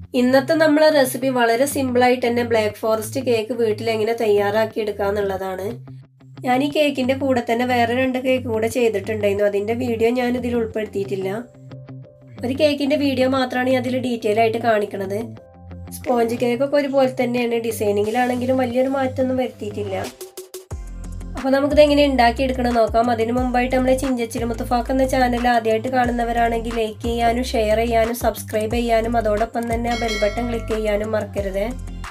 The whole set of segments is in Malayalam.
ഇന്നത്തെ നമ്മളെ റെസിപ്പി വളരെ സിമ്പിളായിട്ട് തന്നെ ബ്ലാക്ക് ഫോറസ്റ്റ് കേക്ക് വീട്ടിൽ എങ്ങനെ തയ്യാറാക്കി എടുക്കുക എന്നുള്ളതാണ് ഞാൻ ഈ കേക്കിൻ്റെ കൂടെ തന്നെ വേറെ രണ്ട് കേക്ക് കൂടെ ചെയ്തിട്ടുണ്ടായിരുന്നു അതിൻ്റെ വീഡിയോ ഞാൻ ഇതിൽ ഉൾപ്പെടുത്തിയിട്ടില്ല ഒരു കേക്കിൻ്റെ വീഡിയോ മാത്രമാണ് ഞാൻ അതിൽ ഡീറ്റെയിൽ ആയിട്ട് കാണിക്കണത് സ്പോഞ്ച് കേക്കൊക്കെ ഒരുപോലെ തന്നെയാണ് ഡിസൈനിങ്ങിലാണെങ്കിലും വലിയൊരു മാറ്റമൊന്നും വരുത്തിയിട്ടില്ല അപ്പോൾ നമുക്കിത് എങ്ങനെ ഉണ്ടാക്കിയെടുക്കണം നോക്കാം അതിന് മുമ്പായിട്ട് നമ്മളെ ചിഞ്ചച്ചിരി മുത്തഫാക്ക് എന്ന ചാനൽ ആദ്യമായിട്ട് കാണുന്നവരാണെങ്കിൽ ലൈക്ക് ചെയ്യാനും ഷെയർ ചെയ്യാനും സബ്സ്ക്രൈബ് ചെയ്യാനും അതോടൊപ്പം തന്നെ ആ ബെൽ ബട്ടൺ ക്ലിക്ക് ചെയ്യാനും മറക്കരുത്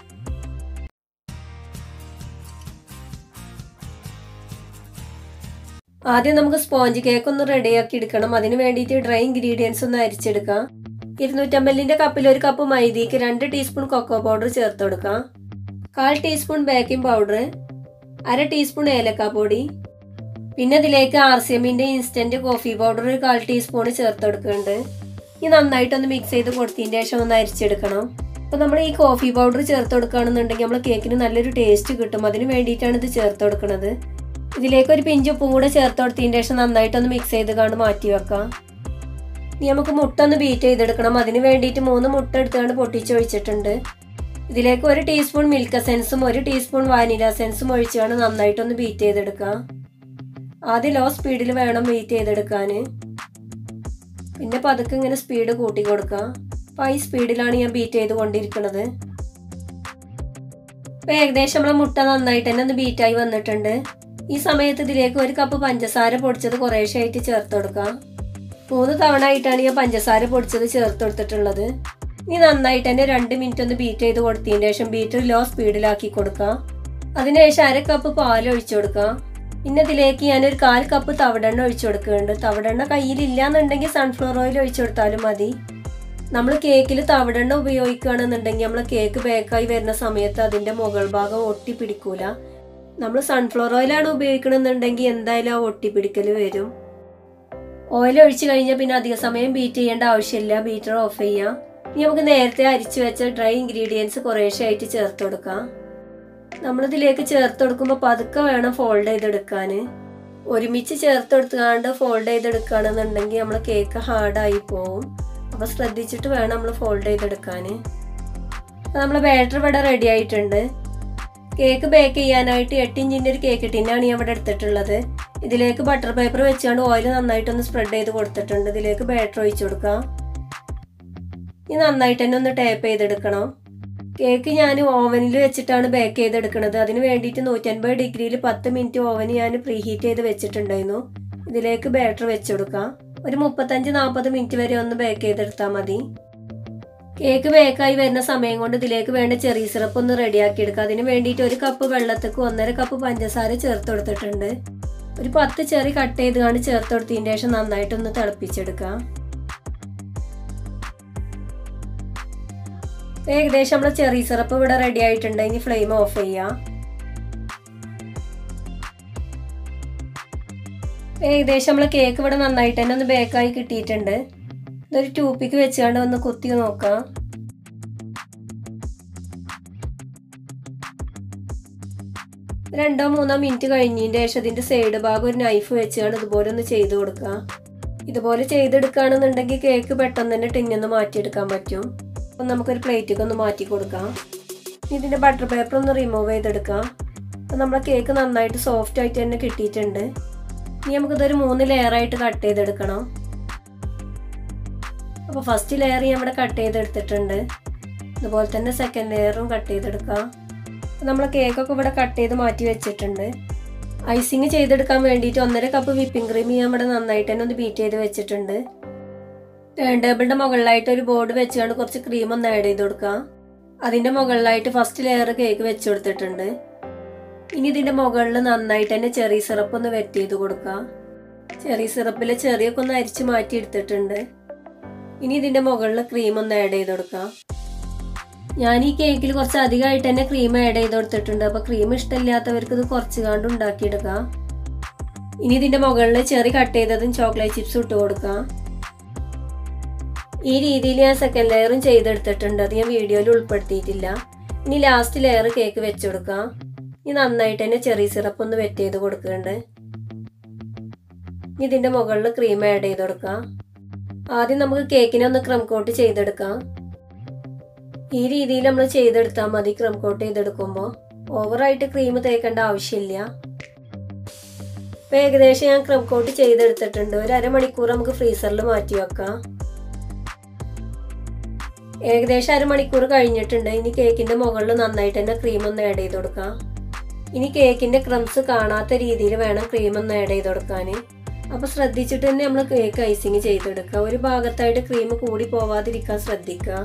ആദ്യം നമുക്ക് സ്പോഞ്ച് കേക്ക് ഒന്ന് റെഡിയാക്കി എടുക്കണം അതിന് വേണ്ടിയിട്ട് ഡ്രൈ ഇൻഗ്രീഡിയൻസ് ഒന്ന് അരിച്ചെടുക്കാം ഇരുന്നൂറ്റമ്പതിൻ്റെ കപ്പിൽ ഒരു കപ്പ് മൈദയ്ക്ക് രണ്ട് ടീസ്പൂൺ കൊക്കോ പൗഡർ ചേർത്ത് കൊടുക്കാം കാൽ ടീസ്പൂൺ ബേക്കിംഗ് പൗഡർ അര ടീസ്പൂൺ ഏലക്കാപ്പൊടി പിന്നെ ഇതിലേക്ക് ആർ സി എമ്മിൻ്റെ ഇൻസ്റ്റൻറ്റ് കോഫി പൗഡർ ഒരു കാൽ ടീസ്പൂൺ ചേർത്ത് കൊടുക്കുന്നുണ്ട് ഇനി നന്നായിട്ടൊന്ന് മിക്സ് ചെയ്ത് കൊടുത്തതിന് ശേഷം ഒന്ന് അരിച്ചെടുക്കണം അപ്പോൾ നമ്മൾ ഈ കോഫി പൗഡർ ചേർത്ത് കൊടുക്കുകയാണെന്നുണ്ടെങ്കിൽ നമ്മൾ കേക്കിന് നല്ലൊരു ടേസ്റ്റ് കിട്ടും അതിന് വേണ്ടിയിട്ടാണ് ഇത് ചേർത്ത് കൊടുക്കുന്നത് ഇതിലേക്ക് ഒരു പിഞ്ച് ഉപ്പും കൂടെ ചേർത്ത് കൊടുത്തതിന് ശേഷം നന്നായിട്ടൊന്ന് മിക്സ് ചെയ്ത് കണ്ട് മാറ്റി വെക്കാം ഇനി നമുക്ക് മുട്ട ഒന്ന് ബീറ്റ് ചെയ്തെടുക്കണം അതിന് വേണ്ടിയിട്ട് മൂന്ന് മുട്ട എടുത്തുകൊണ്ട് പൊട്ടിച്ചൊഴിച്ചിട്ടുണ്ട് ഇതിലേക്ക് ഒരു ടീസ്പൂൺ മിൽക്ക് സെൻസും ഒരു ടീസ്പൂൺ വാനില സെൻസും ഒഴിച്ചാണ് നന്നായിട്ടൊന്ന് ബീറ്റ് ചെയ്തെടുക്കാം ആദ്യം ലോ സ്പീഡിൽ വേണം ബീറ്റ് ചെയ്തെടുക്കാൻ പിന്നെ പതുക്കെ ഇങ്ങനെ സ്പീഡ് കൂട്ടി കൊടുക്കാം അപ്പം ഈ സ്പീഡിലാണ് ഞാൻ ബീറ്റ് ചെയ്ത് കൊണ്ടിരിക്കുന്നത് ഇപ്പം ഏകദേശം നമ്മളെ മുട്ട നന്നായിട്ട് തന്നെ ഒന്ന് ബീറ്റായി വന്നിട്ടുണ്ട് ഈ സമയത്ത് ഇതിലേക്ക് ഒരു കപ്പ് പഞ്ചസാര പൊടിച്ചത് കുറേശ്ശായിട്ട് ചേർത്ത് കൊടുക്കാം മൂന്ന് തവണ ആയിട്ടാണ് ഞാൻ പഞ്ചസാര പൊടിച്ചത് ചേർത്ത് കൊടുത്തിട്ടുള്ളത് ഇനി നന്നായിട്ട് തന്നെ രണ്ട് മിനിറ്റ് ഒന്ന് ബീറ്റ് ചെയ്ത് കൊടുത്തതിന് ശേഷം ബീറ്റർ ലോ സ്പീഡിലാക്കി കൊടുക്കാം അതിനുശേഷം അര കപ്പ് പാൽ ഒഴിച്ചു കൊടുക്കാം പിന്നെ ഇതിലേക്ക് ഞാനൊരു കാൽ കപ്പ് തവിടെണ്ണ ഒഴിച്ചു കൊടുക്കുന്നുണ്ട് തവിടെണ്ണ കയ്യിലില്ല എന്നുണ്ടെങ്കിൽ സൺഫ്ലവർ ഓയിൽ ഒഴിച്ചു കൊടുത്താലും മതി നമ്മൾ കേക്കിൽ തവിടെണ്ണ ഉപയോഗിക്കുകയാണെന്നുണ്ടെങ്കിൽ നമ്മൾ കേക്ക് ബേക്കായി വരുന്ന സമയത്ത് അതിൻ്റെ മുകൾ ഭാഗം ഒട്ടി പിടിക്കൂല നമ്മൾ സൺഫ്ലവർ ഓയിലാണ് ഉപയോഗിക്കണമെന്നുണ്ടെങ്കിൽ എന്തായാലും ആ ഒട്ടിപ്പിടിക്കൽ വരും ഓയിൽ ഒഴിച്ചു കഴിഞ്ഞാൽ പിന്നെ അധിക സമയം ബീറ്റ് ചെയ്യേണ്ട ആവശ്യമില്ല ബീറ്റർ ഓഫ് ചെയ്യാം ഇനി നമുക്ക് നേരത്തെ അരിച്ചു വെച്ച ഡ്രൈ ഇൻഗ്രീഡിയൻസ് കുറേശ്ശായിട്ട് ചേർത്ത് കൊടുക്കാം നമ്മളിതിലേക്ക് ചേർത്ത് കൊടുക്കുമ്പോൾ പതുക്കെ വേണം ഫോൾഡ് ചെയ്തെടുക്കാൻ ഒരുമിച്ച് ചേർത്ത് കൊടുത്തുകൊണ്ട് ഫോൾഡ് ചെയ്തെടുക്കുകയാണെന്നുണ്ടെങ്കിൽ നമ്മൾ കേക്ക് ഹാർഡായി പോവും അപ്പോൾ ശ്രദ്ധിച്ചിട്ട് വേണം നമ്മൾ ഫോൾഡ് ചെയ്തെടുക്കാൻ നമ്മൾ ബാറ്റർ ഇവിടെ റെഡി ആയിട്ടുണ്ട് കേക്ക് ബേക്ക് ചെയ്യാനായിട്ട് എട്ട് ഇഞ്ചിൻ്റെ ഒരു കേക്ക് ടിന്നാണ് ഞാൻ ഇവിടെ എടുത്തിട്ടുള്ളത് ഇതിലേക്ക് ബട്ടർ പേപ്പർ വെച്ചുകൊണ്ട് ഓയിൽ നന്നായിട്ടൊന്ന് സ്പ്രെഡ് ചെയ്ത് കൊടുത്തിട്ടുണ്ട് ഇതിലേക്ക് ബാറ്റർ ഒഴിച്ചു കൊടുക്കാം ഇനി നന്നായിട്ട് തന്നെ ഒന്ന് ടേപ്പ് ചെയ്തെടുക്കണം കേക്ക് ഞാൻ ഓവനിൽ വെച്ചിട്ടാണ് ബേക്ക് ചെയ്തെടുക്കുന്നത് അതിന് വേണ്ടിയിട്ട് നൂറ്റൻപത് ഡിഗ്രിയിൽ പത്ത് മിനിറ്റ് ഓവൻ ഞാൻ പ്രീ ഹീറ്റ് ചെയ്ത് വെച്ചിട്ടുണ്ടായിരുന്നു ഇതിലേക്ക് ബാറ്റർ വെച്ചെടുക്കാം ഒരു മുപ്പത്തഞ്ച് നാൽപ്പത് മിനിറ്റ് വരെ ഒന്ന് ബേക്ക് ചെയ്തെടുത്താൽ മതി കേക്ക് ബേക്കായി വരുന്ന സമയം കൊണ്ട് ഇതിലേക്ക് വേണ്ട ചെറിയ സിറപ്പ് ഒന്ന് റെഡിയാക്കി എടുക്കുക അതിന് വേണ്ടിയിട്ട് ഒരു കപ്പ് വെള്ളത്തേക്ക് ഒന്നര കപ്പ് പഞ്ചസാര ചേർത്ത് കൊടുത്തിട്ടുണ്ട് ഒരു പത്ത് ചെറി കട്ട് ചെയ്ത് കണ്ട് ചേർത്ത് കൊടുത്തതിന് ശേഷം നന്നായിട്ടൊന്ന് തിളപ്പിച്ചെടുക്കാം ഏകദേശം നമ്മൾ ചെറിയ സിറപ്പ് ഇവിടെ റെഡി ആയിട്ടുണ്ട് ഇനി ഫ്ലെയിം ഓഫ് ചെയ്യാം ഏകദേശം നമ്മൾ കേക്ക് ഇവിടെ നന്നായിട്ട് തന്നെ ഒന്ന് ബേക്കായി കിട്ടിയിട്ടുണ്ട് ഇതൊരു ടൂപ്പിക്ക് വെച്ചുകൊണ്ട് ഒന്ന് കുത്തി നോക്കാം രണ്ടോ മൂന്നോ മിനിറ്റ് കഴിഞ്ഞതിൻ്റെ ശേഷം ഇതിൻ്റെ സൈഡ് ഭാഗം ഒരു നൈഫ് വെച്ചുകൊണ്ട് ഇതുപോലെ ഒന്ന് ചെയ്ത് കൊടുക്കുക ഇതുപോലെ ചെയ്തെടുക്കുകയാണെന്നുണ്ടെങ്കിൽ കേക്ക് പെട്ടെന്ന് തന്നെ ടിന്നൊന്ന് മാറ്റിയെടുക്കാൻ പറ്റും അപ്പം നമുക്കൊരു പ്ലേറ്റിലേക്ക് ഒന്ന് മാറ്റി കൊടുക്കാം ഇതിൻ്റെ ബട്ടർ പേപ്പർ ഒന്ന് റിമൂവ് ചെയ്തെടുക്കാം അപ്പം നമ്മുടെ കേക്ക് നന്നായിട്ട് സോഫ്റ്റ് ആയിട്ട് തന്നെ കിട്ടിയിട്ടുണ്ട് ഇനി നമുക്കിതൊരു മൂന്ന് ലെയറായിട്ട് കട്ട് ചെയ്തെടുക്കണം അപ്പോൾ ഫസ്റ്റ് ലെയർ ഞാൻ ഇവിടെ കട്ട് ചെയ്തെടുത്തിട്ടുണ്ട് അതുപോലെ തന്നെ സെക്കൻഡ് ലെയറും കട്ട് ചെയ്തെടുക്കാം നമ്മൾ കേക്കൊക്കെ ഇവിടെ കട്ട് ചെയ്ത് മാറ്റി വെച്ചിട്ടുണ്ട് ഐസിങ് ചെയ്തെടുക്കാൻ വേണ്ടിയിട്ട് ഒന്നര കപ്പ് വിപ്പിംഗ് ക്രീം ഞാൻ ഇവിടെ നന്നായിട്ട് തന്നെ ഒന്ന് ബീറ്റ് ചെയ്ത് വെച്ചിട്ടുണ്ട് ടേൺ ടേബിളിൻ്റെ മുകളിലായിട്ട് ഒരു ബോർഡ് വെച്ചുകൊണ്ട് കുറച്ച് ക്രീം ഒന്ന് ആഡ് ചെയ്ത് കൊടുക്കാം അതിൻ്റെ മുകളിലായിട്ട് ഫസ്റ്റ് ലെയർ കേക്ക് വെച്ച് കൊടുത്തിട്ടുണ്ട് ഇനി ഇതിൻ്റെ മുകളിൽ നന്നായിട്ട് തന്നെ ചെറിയ സിറപ്പ് ഒന്ന് വെറ്റ് ചെയ്ത് കൊടുക്കാം ചെറിയ സിറപ്പിലെ ചെറിയൊക്കെ ഒന്ന് അരിച്ച് മാറ്റി എടുത്തിട്ടുണ്ട് ഇനി ഇതിൻ്റെ മുകളിൽ ക്രീം ഒന്ന് ആഡ് ചെയ്ത് കൊടുക്കാം ഞാൻ ഈ കേക്കിൽ കുറച്ച് അധികമായിട്ട് തന്നെ ക്രീം ആഡ് ചെയ്ത് കൊടുത്തിട്ടുണ്ട് അപ്പോൾ ക്രീം ഇഷ്ടമില്ലാത്തവർക്ക് ഇത് കുറച്ച് കാണ്ട് ഉണ്ടാക്കിയെടുക്കാം ഇനി ഇതിൻ്റെ മുകളിൽ ചെറി കട്ട് ചെയ്തതും ചോക്ലേറ്റ് ചിപ്സ് ഇട്ട് കൊടുക്കാം ഈ രീതിയിൽ ഞാൻ സെക്കൻഡ് ലെയറും ചെയ്തെടുത്തിട്ടുണ്ട് അത് ഞാൻ വീഡിയോയിൽ ഉൾപ്പെടുത്തിയിട്ടില്ല ഇനി ലാസ്റ്റ് ലെയർ കേക്ക് വെച്ച് കൊടുക്കാം ഇനി നന്നായിട്ട് തന്നെ ചെറിയ സിറപ്പ് ഒന്ന് വെറ്റ് ചെയ്ത് കൊടുക്കുന്നുണ്ട് ഇനി ഇതിൻ്റെ മുകളിൽ ക്രീം ആഡ് ചെയ്ത് കൊടുക്കാം ആദ്യം നമുക്ക് കേക്കിനെ ഒന്ന് ക്രം കോട്ട് ചെയ്തെടുക്കാം ഈ രീതിയിൽ നമ്മൾ ചെയ്തെടുത്താൽ മതി ക്രം കോട്ട് ചെയ്തെടുക്കുമ്പോൾ ഓവറായിട്ട് ക്രീം തേക്കേണ്ട ആവശ്യമില്ല ഇപ്പം ഏകദേശം ഞാൻ ക്രം കോട്ട് ചെയ്തെടുത്തിട്ടുണ്ട് ഒരു അരമണിക്കൂർ നമുക്ക് ഫ്രീസറിൽ മാറ്റി വെക്കാം ഏകദേശം അരമണിക്കൂർ കഴിഞ്ഞിട്ടുണ്ട് ഇനി കേക്കിന്റെ മുകളിൽ നന്നായിട്ട് തന്നെ ക്രീം ഒന്ന് ആഡ് ചെയ്ത് കൊടുക്കാം ഇനി കേക്കിന്റെ ക്രംസ് കാണാത്ത രീതിയിൽ വേണം ക്രീം ഒന്ന് ആഡ് ചെയ്ത് കൊടുക്കാൻ അപ്പോൾ ശ്രദ്ധിച്ചിട്ട് തന്നെ നമ്മൾ കേക്ക് ഐസിങ് ചെയ്തെടുക്കുക ഒരു ഭാഗത്തായിട്ട് ക്രീം കൂടി പോവാതിരിക്കാൻ ശ്രദ്ധിക്കുക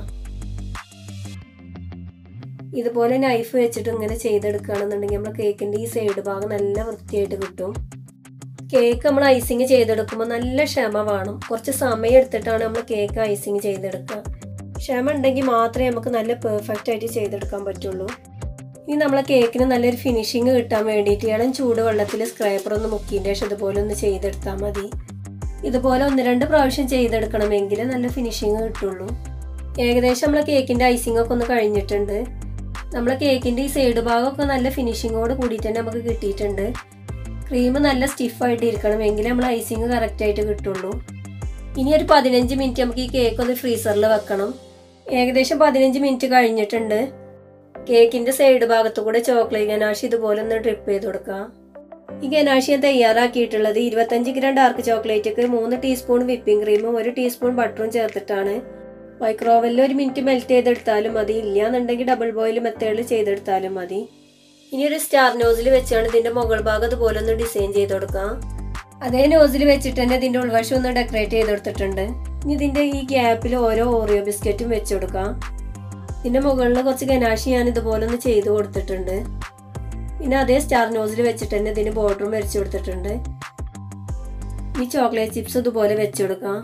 ഇതുപോലെ നൈഫ് വെച്ചിട്ട് ഇങ്ങനെ ചെയ്തെടുക്കുകയാണെന്നുണ്ടെങ്കിൽ നമ്മൾ കേക്കിന്റെ ഈ സൈഡ് ഭാഗം നല്ല വൃത്തിയായിട്ട് കിട്ടും കേക്ക് നമ്മൾ ഐസിങ് ചെയ്തെടുക്കുമ്പോൾ നല്ല ക്ഷമ വേണം കുറച്ച് സമയം എടുത്തിട്ടാണ് നമ്മൾ കേക്ക് ഐസിങ് ചെയ്തെടുക്കുക ക്ഷമ ഉണ്ടെങ്കിൽ മാത്രമേ നമുക്ക് നല്ല പെർഫെക്റ്റ് ആയിട്ട് ചെയ്തെടുക്കാൻ പറ്റുള്ളൂ ഇനി നമ്മളെ കേക്കിന് നല്ലൊരു ഫിനിഷിങ് കിട്ടാൻ വേണ്ടിയിട്ട് ഇളം ചൂടുവെള്ളത്തിൽ സ്ക്രൈപ്പർ ഒന്ന് മുക്കിയതിൻ്റെ ശേഷം ഇതുപോലെ ഒന്ന് ചെയ്തെടുത്താൽ മതി ഇതുപോലെ ഒന്ന് രണ്ട് പ്രാവശ്യം ചെയ്തെടുക്കണമെങ്കിൽ നല്ല ഫിനിഷിങ് കിട്ടുള്ളൂ ഏകദേശം നമ്മളെ കേക്കിൻ്റെ ഐസിങ് ഒക്കെ ഒന്ന് കഴിഞ്ഞിട്ടുണ്ട് നമ്മളെ കേക്കിൻ്റെ ഈ സൈഡ് ഭാഗമൊക്കെ നല്ല ഫിനിഷിങ്ങോട് കൂടിയിട്ട് തന്നെ നമുക്ക് കിട്ടിയിട്ടുണ്ട് ക്രീം നല്ല സ്റ്റിഫായിട്ട് ഇരിക്കണം എങ്കിലേ നമ്മൾ ഐസിങ് കറക്റ്റായിട്ട് കിട്ടുള്ളൂ ഇനി ഒരു പതിനഞ്ച് മിനിറ്റ് നമുക്ക് ഈ കേക്ക് ഒന്ന് ഫ്രീസറിൽ വെക്കണം ഏകദേശം പതിനഞ്ച് മിനിറ്റ് കഴിഞ്ഞിട്ടുണ്ട് കേക്കിന്റെ സൈഡ് ഭാഗത്തു കൂടെ ചോക്ലേറ്റ് ഗനാഷ് ഇതുപോലെ ഒന്ന് ഡ്രിപ്പ് ചെയ്ത് കൊടുക്കുക ഈ ഗനാഷ് ഞാൻ തയ്യാറാക്കിയിട്ടുള്ളത് ഇരുപത്തഞ്ച് ഗ്രാം ഡാർക്ക് ചോക്ലേറ്റിക്ക് മൂന്ന് ടീസ്പൂൺ വിപ്പിംഗ് ക്രീമും ഒരു ടീസ്പൂൺ ബട്ടറും ചേർത്തിട്ടാണ് മൈക്രോവെല്ലിൽ ഒരു മിനിറ്റ് മെൽറ്റ് ചെയ്തെടുത്താലും മതി ഇല്ലാന്നുണ്ടെങ്കിൽ ഡബിൾ ബോയിൽ മെത്തേഡിൽ ചെയ്തെടുത്താലും മതി ഇനി ഒരു സ്റ്റാർ നോസിൽ വെച്ചാണ് ഇതിന്റെ മുകൾ ഭാഗം ഇതുപോലെ ഒന്ന് ഡിസൈൻ ചെയ്ത് കൊടുക്കാം അതേ നോസിൽ വെച്ചിട്ട് തന്നെ ഇതിന്റെ ഉൾവശം ഒന്ന് ഡെക്കറേറ്റ് ചെയ്ത് കൊടുത്തിട്ടുണ്ട് ഇനി ഇതിന്റെ ഈ ഗ്യാപ്പിൽ ഓരോ ഓറിയോ ബിസ്ക്കറ്റും വെച്ച് കൊടുക്കാം ഇതിന്റെ മുകളിൽ കുറച്ച് ഗനാഷി ഞാൻ ഇതുപോലെ ഒന്ന് ചെയ്ത് കൊടുത്തിട്ടുണ്ട് പിന്നെ അതേ സ്റ്റാർ നോസിൽ വെച്ചിട്ട് തന്നെ ഇതിന് ബോർഡറും വരച്ചു കൊടുത്തിട്ടുണ്ട് ഈ ചോക്ലേറ്റ് ചിപ്സ് ഇതുപോലെ വെച്ച് കൊടുക്കാം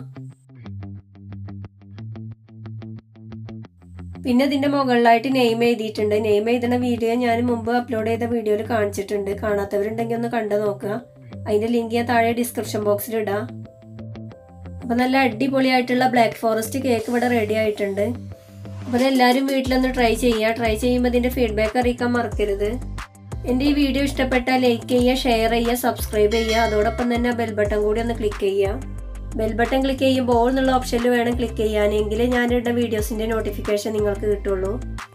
പിന്നെ ഇതിന്റെ മുകളിലായിട്ട് നെയിം എഴുതിയിട്ടുണ്ട് നെയിം എഴുതുന്ന വീഡിയോ ഞാൻ മുമ്പ് അപ്ലോഡ് ചെയ്ത വീഡിയോയിൽ കാണിച്ചിട്ടുണ്ട് കാണാത്തവരുണ്ടെങ്കിൽ ഒന്ന് കണ്ടു നോക്കുക അതിന്റെ ലിങ്ക് ഞാൻ താഴെ ഡിസ്ക്രിപ്ഷൻ ബോക്സിൽ ഇടാം അപ്പൊ നല്ല അടിപൊളിയായിട്ടുള്ള ബ്ലാക്ക് ഫോറസ്റ്റ് കേക്ക് ഇവിടെ റെഡി ആയിട്ടുണ്ട് അപ്പോൾ എല്ലാവരും വീട്ടിലൊന്ന് ട്രൈ ചെയ്യുക ട്രൈ ചെയ്യുമ്പോൾ ഇതിന്റെ ഫീഡ്ബാക്ക് അറിയിക്കാൻ മറക്കരുത് എൻ്റെ ഈ വീഡിയോ ഇഷ്ടപ്പെട്ടാൽ ലൈക്ക് ചെയ്യുക ഷെയർ ചെയ്യുക സബ്സ്ക്രൈബ് ചെയ്യുക അതോടൊപ്പം തന്നെ ബെൽ ബട്ടൺ കൂടി ഒന്ന് ക്ലിക്ക് ചെയ്യുക ബെൽ ബട്ടൺ ക്ലിക്ക് ചെയ്യുമ്പോൾ എന്നുള്ള ഓപ്ഷനിൽ വേണം ക്ലിക്ക് ചെയ്യാനെങ്കിൽ ഞാനിടുന്ന വീഡിയോസിൻ്റെ നോട്ടിഫിക്കേഷൻ നിങ്ങൾക്ക് കിട്ടുള്ളൂ